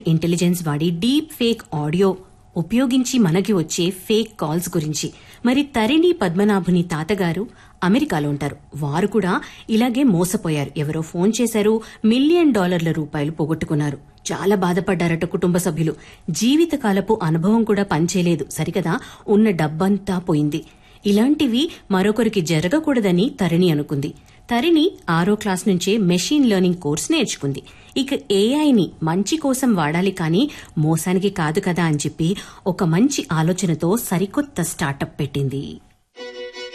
intelligence వాడి deep fake audio ఉపయోగించి మనకి వచ్చే ఫేక్ కాల్స్ గురించి మరి తరిణి పద్మనాభుని తాతగారు అమెరికాలో ఉంటారు వారు కూడా ఇలాగే మోసపోయారు ఎవరో ఫోన్ చేశారు మిలియన్ డాలర్ల రూపాయలు పోగొట్టుకున్నారు చాలా బాధపడ్డారట కుటుంబ సభ్యులు జీవితకాలపు అనుభవం కూడా పనిచేయలేదు సరికదా ఉన్న డబ్బంతా పోయింది ఇలాంటివి మరొకరికి జరగకూడదని తరిణి అనుకుంది తరిణి ఆరో క్లాస్ నుంచే మెషిన్ లెర్నింగ్ కోర్స్ నేర్చుకుంది ఇక ఏఐని మంచి కోసం వాడాలి కానీ మోసానికి కాదు కదా అని చెప్పి ఒక మంచి ఆలోచనతో సరికొత్త స్టార్టప్ పెట్టింది